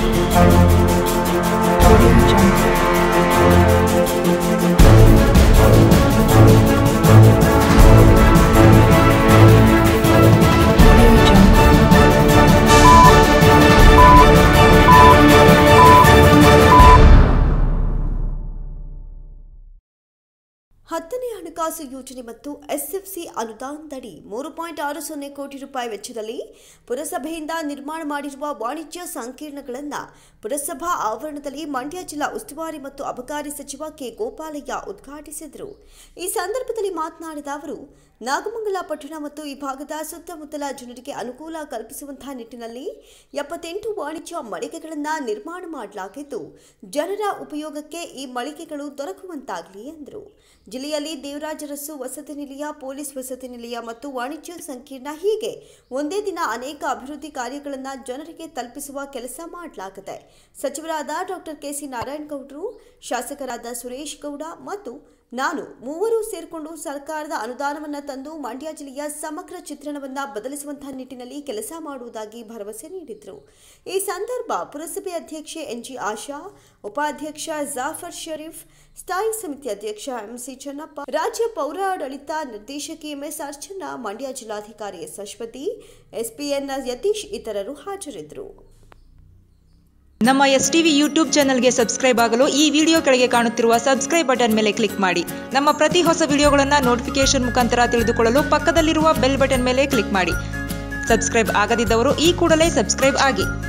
Audio Jungle. Audio Jungle. ಹತ್ತನೇ ಹಣಕಾಸು ಯೋಜನೆ ಮತ್ತು ಎಸ್ಎಫ್ಸಿ ಅನುದಾನದಡಿ ಮೂರು ಪಾಯಿಂಟ್ ಆರು ಸೊನ್ನೆ ಕೋಟಿ ರೂಪಾಯಿ ವೆಚ್ಚದಲ್ಲಿ ಪುರಸಭೆಯಿಂದ ನಿರ್ಮಾಣ ಮಾಡಿರುವ ವಾಣಿಜ್ಯ ಸಂಕೀರ್ಣಗಳನ್ನು ಪುರಸಭಾ ಆವರಣದಲ್ಲಿ ಮಂಡ್ಯ ಜಿಲ್ಲಾ ಉಸ್ತುವಾರಿ ಮತ್ತು ಅಬಕಾರಿ ಸಚಿವ ಕೆ ಗೋಪಾಲಯ್ಯ ಉದ್ಘಾಟಿಸಿದರು ಈ ಸಂದರ್ಭದಲ್ಲಿ ಮಾತನಾಡಿದ ಅವರು ನಾಗಮಂಗಲ ಪಟ್ಟಣ ಮತ್ತು ಈ ಭಾಗದ ಸುತ್ತಮುತ್ತಲ ಜನರಿಗೆ ಅನುಕೂಲ ಕಲ್ಪಿಸುವಂತಹ ನಿಟ್ಟಿನಲ್ಲಿ ಎಪ್ಪತ್ತೆಂಟು ವಾಣಿಜ್ಯ ಮಳಿಗೆಗಳನ್ನು ನಿರ್ಮಾಣ ಮಾಡಲಾಗಿದ್ದು ಜನರ ಉಪಯೋಗಕ್ಕೆ ಈ ಮಳಿಗೆಗಳು ದೊರಕುವಂತಾಗಲಿ ಎಂದರು ಜಿಲ್ಲೆಯಲ್ಲಿ ದೇವರಾಜ ಅರಸು ವಸತಿ ನಿಲಯ ಪೊಲೀಸ್ ವಸತಿ ನಿಲಯ ಮತ್ತು ವಾಣಿಜ್ಯ ಸಂಕೀರ್ಣ ಹೀಗೆ ಒಂದೇ ದಿನ ಅನೇಕ ಅಭಿವೃದ್ಧಿ ಕಾರ್ಯಗಳನ್ನು ಜನರಿಗೆ ತಲುಪಿಸುವ ಕೆಲಸ ಮಾಡಲಾಗಿದೆ ಸಚಿವರಾದ ಡಾಕ್ಟರ್ ಕೆಸಿ ನಾರಾಯಣಗೌಡರು ಶಾಸಕರಾದ ಸುರೇಶ್ ಗೌಡ ಮತ್ತು ನಾನು ಮೂವರು ಸೇರಿಕೊಂಡು ಸರ್ಕಾರದ ಅನುದಾನವನ್ನು ತಂದು ಮಂಡ್ಯ ಜಿಲ್ಲೆಯ ಸಮಗ್ರ ಚಿತ್ರಣವನ್ನು ಬದಲಿಸುವಂತಹ ನಿಟ್ಟಿನಲ್ಲಿ ಕೆಲಸ ಮಾಡುವುದಾಗಿ ಭರವಸೆ ನೀಡಿದರು ಈ ಸಂದರ್ಭ ಪುರಸಭೆ ಅಧ್ಯಕ್ಷೆ ಎನ್ಜಿ ಆಶಾ ಉಪಾಧ್ಯಕ್ಷ ಜಾಫರ್ ಶರೀಫ್ ಸ್ಥಾಯಿ ಸಮಿತಿ ಅಧ್ಯಕ್ಷ ಎಂಸಿ ಚೆನ್ನಪ್ಪ ರಾಜ್ಯ ಪೌರಾಡಳಿತ ನಿರ್ದೇಶಕಿ ಎಂಎಸ್ ಅರ್ಚನಾ ಮಂಡ್ಯ ಜಿಲ್ಲಾಧಿಕಾರಿ ಎಸ್ ಅಶ್ವತಿ ಎಸ್ಪಿಎನ್ ಯತೀಶ್ ಇತರರು ಹಾಜರಿದ್ದರು ನಮ್ಮ ಎಸ್ ಟಿವಿ ಯೂಟ್ಯೂಬ್ ಚಾನಲ್ಗೆ ಸಬ್ಸ್ಕ್ರೈಬ್ ಆಗಲು ಈ ವಿಡಿಯೋ ಕೆಳಗೆ ಕಾಣುತ್ತಿರುವ ಸಬ್ಸ್ಕ್ರೈಬ್ ಬಟನ್ ಮೇಲೆ ಕ್ಲಿಕ್ ಮಾಡಿ ನಮ್ಮ ಪ್ರತಿ ಹೊಸ ವಿಡಿಯೋಗಳನ್ನು ನೋಟಿಫಿಕೇಶನ್ ಮುಖಾಂತರ ತಿಳಿದುಕೊಳ್ಳಲು ಪಕ್ಕದಲ್ಲಿರುವ ಬೆಲ್ ಬಟನ್ ಮೇಲೆ ಕ್ಲಿಕ್ ಮಾಡಿ ಸಬ್ಸ್ಕ್ರೈಬ್ ಆಗದಿದ್ದವರು ಈ ಕೂಡಲೇ ಸಬ್ಸ್ಕ್ರೈಬ್ ಆಗಿ